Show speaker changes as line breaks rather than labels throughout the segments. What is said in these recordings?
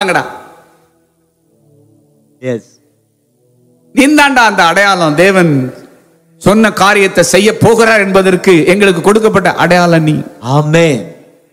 வாங்கடா
எஸ்
நீந்தாண்டா அந்த அடையாளம் தேவன் சொன்ன காரியத்தை செய்ய போகிறார் என்பதற்கு எங்களுக்கு கொடுக்கப்பட்ட அடையாளம் நீ
ஆமென்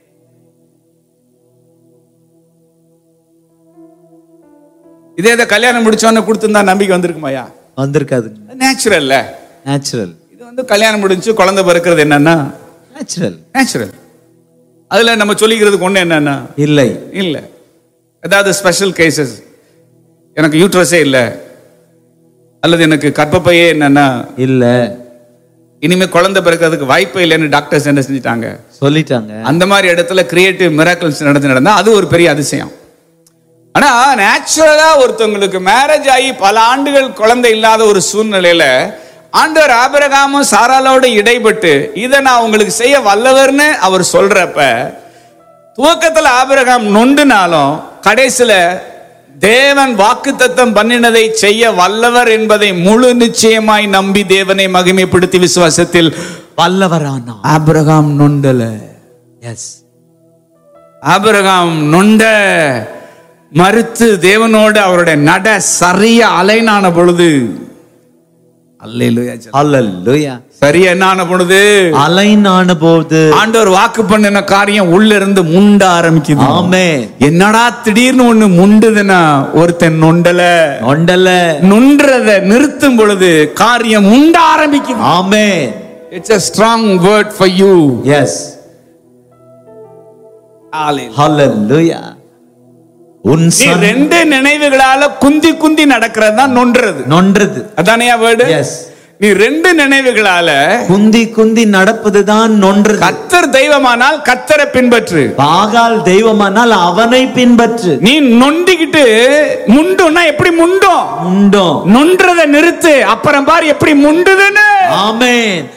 இதே இதை கல்யாணம் முடிச்சோன்னு கொடுத்துருந்தா நம்பிக்கை வந்திருக்குமாயா
வந்திருக்காதுங்க
நேச்சுரல்ல
நேச்சுரல்
இது வந்து கல்யாணம் முடிஞ்சு குழந்தை பிறக்கிறது என்னன்னா
நேச்சுரல்
நேச்சுரல் அதுல நம்ம சொல்லிக்கிறதுக்கு ஒண்ணு என்னன்னா
இல்லை
இல்ல ஏதாவது ஸ்பெஷல் கேசஸ் எனக்கு யூட்ரஸே இல்லை அல்லது எனக்கு கர்ப்பப்பையே என்னன்னா
இல்ல
இனிமே குழந்தை பிறக்கிறதுக்கு வாய்ப்பே இல்லைன்னு டாக்டர்ஸ் என்ன செஞ்சுட்டாங்க
சொல்லிட்டாங்க
அந்த மாதிரி இடத்துல கிரியேட்டிவ் மிராக்கிள்ஸ் நடந்து நடந்தா அது ஒரு பெரிய அதிசயம் ஆனா நேச்சுரலா ஒருத்தவங்களுக்கு மேரேஜ் ஆகி பல ஆண்டுகள் குழந்தை இல்லாத ஒரு சூழ்நிலையில ஆண்டவர் ஆபிரகாமும் சாராலோட இடைப்பட்டு இதை நான் உங்களுக்கு செய்ய வல்லவர்னு அவர் சொல்றப்ப துவக்கத்துல ஆபிரகாம் நொண்டுனாலும் கடைசியில தேவன் வாக்குத்தத்தம் பண்ணினதை செய்ய வல்லவர் என்பதை முழு நிச்சயமாய் நம்பி தேவனை மகிமைப்படுத்தி விசுவாசத்தில்
வல்லவரானா
ஆபிரகாம் நொண்டல
எஸ்
ஆபிரகாம் நொண்ட மறுத்து தேவனோடு அவருடைய நட சரிய அலைனான பொழுது அல்லேலூயா ஜெபம்.
அல்லேலூயா
சரியா என்னான பொழுது
அலைனான போது
ஆண்டவர் வாக்கு பண்ணின காரியம் உள்ள இருந்து முண்ட ஆரம்பிக்குது
ஆமென்
என்னடா திடீர்னு ஒண்ணு முண்டுதுன்னா ஒருத்தன் நொண்டல
நொண்டல
நொன்றத நிறுத்தும் பொழுது காரியம் முண்ட ஆரம்பிக்குது
amen
it's a strong word for you
yes hallelujah உன்
நீ
சன்
ரெண்டு நினைவுகளால குந்தி குந்தி நடக்கிறது தான் நொன்றது
நொன்றது
அதானையா வேர்டு
எஸ்
நீ ரெண்டு நினைவுகளால
குந்தி குந்தி நடப்பதுதான் நொன்றது
கத்தர் தெய்வமானால் கத்தரை பின்பற்று
பாகால் தெய்வமானால் அவனை பின்பற்று
நீ நொண்டிக்கிட்டு முண்டுன்னா எப்படி முண்டும்
உண்டோ
நொன்றத நிறுத்து அப்புறம் பார் எப்படி முண்டுதுன்னு
ஆமென்